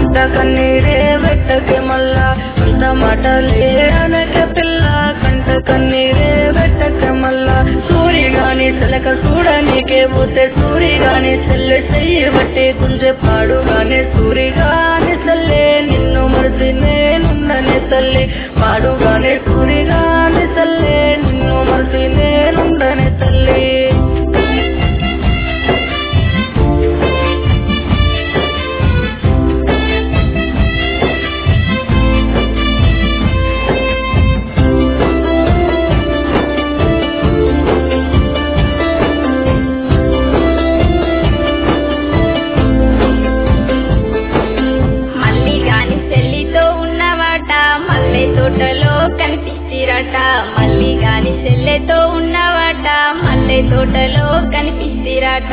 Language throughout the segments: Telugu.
కంట కన్నీరే పెట్టకే మళ్ళా అంత మాటలే అనక పిల్ల కంట కన్నీరే పెట్టకే మళ్ళా సూరి గాని సెలక చూడనీకే పోతే సూరి గాని చెల్లె చెయ్యి బట్టి గుంజె పాడు గాని సూరి గాని చెల్లె నిన్ను మరిచి నేనుండని తల్లి పాడు గాని సూరి గాని చెల్లె నిన్ను మరిచి నేనుండని తల్లి మళ్ళీ గాని చెల్లితో ఉన్నవాట మల్లె తోటలో కనిపిస్తిరట మళ్ళీ గాని చెల్లెతో ఉన్నవాట మల్లె తోటలో కనిపిస్తిరట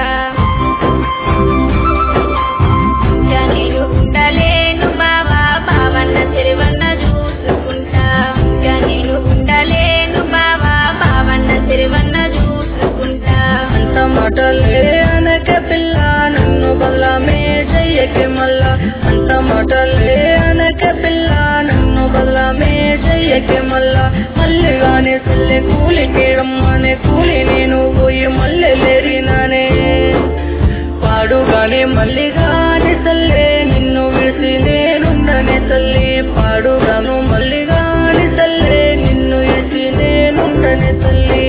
ఇంకా నేను ఉండలేను బావా బావన్న చెరువన్న చూసుకుంటా ఇంకా నేను ఉండలేను బావా బావన్న చెరువన్న చూసుకుంటా అంత మాటలే అనక పిల్ల నన్ను బల్లమే చెయ్యకే మళ్ళా అంత మాటలే అనక పిల్ల నన్ను బల్లమే చెయ్యకే మళ్ళా మళ్ళీ గాని చెల్లె కూలికి రమ్మనే కూలి నేను పోయి మళ్ళీ లేరినానే పాడుగానే మళ్ళీ గాని తల్లే నిన్ను విడిసి నేనుండనే తల్లి పాడుగాను మళ్ళీ గాని తల్లే నిన్ను విడిసి నేనుండనే తల్లి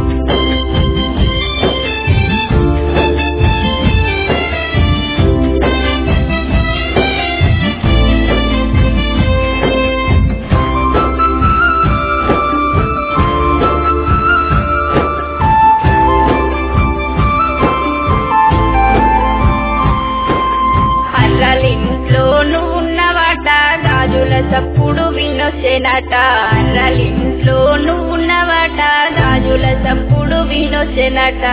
అర్రలింట్లో నువ్వు ఉన్నవాట గాజుల చప్పుడు వినొచ్చేనట అర్రలింట్లో నువ్వు ఉన్నవాట గాజుల చప్పుడు వినొచ్చేనట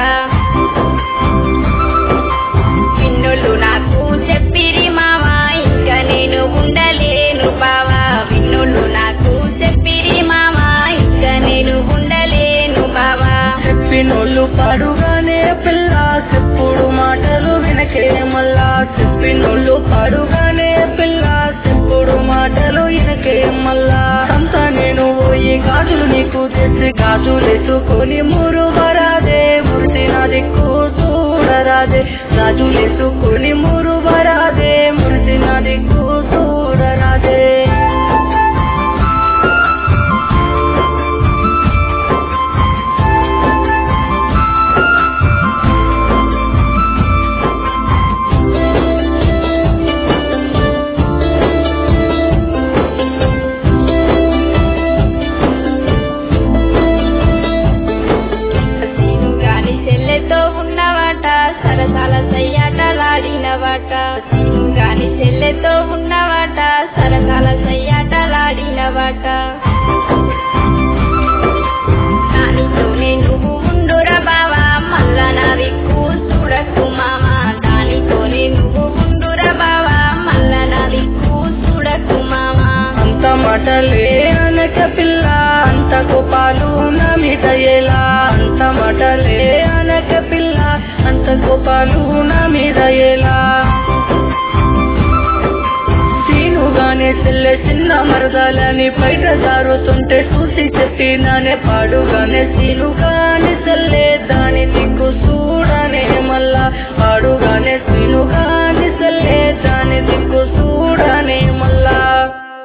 విన్నులు నాకు చెప్పిరి మావా ఇంకా నేను ఉండలేను బావా విన్నులు నాకు చెప్పిరి మావా ఇంకా నేను ఉండలేను బావా చెప్పినోళ్ళు పాడుగానే పిల్ల చెప్పుడు మాటలు వినకే మళ్ళా చెప్పినోళ్ళు పాడుగానే పిల్ల చెప్పుడు మాటలు వినకే మళ్ళా అంత నేను పోయి గాజులు నీకు తెచ్చి గాజులేసుకొని మురువరాదే మురిసిన దిక్కు చూడరాదే గాజులేసుకొని మురువరాదే మురిసిన దిక్కు చూడరాదే సీను గాని చెల్లెతో ఉన్నవాట సరసాల సయ్యాటలాడినవాట సీను గాని చెల్లెతో ఉన్నవాట సరసాల సయ్యాటలాడినవాట దానితోనే నువ్వు ఉండురా బావా మళ్ళా నా దిక్కు చూడకు మామా దానితోనే నువ్వు ఉండురా బావా మళ్ళా నా దిక్కు చూడకు మామా అంత మాటలే అనక పిల్ల అంత కోపాలు నా మీద ఎలా అంత మాటలే అనక పిల్ల అంత కోపాలు నా మీద ఎలా సీనుగానే చెల్లె చిన్న మరదాలని బయట జారుతుంటే చూసి చెప్పినానే పాడుగానే సీనుగానే చెల్లె దాని దిక్కు చూడనే మళ్ళా పాడుగానే సీనుగానే చెల్లె దాని దిక్కు చూడ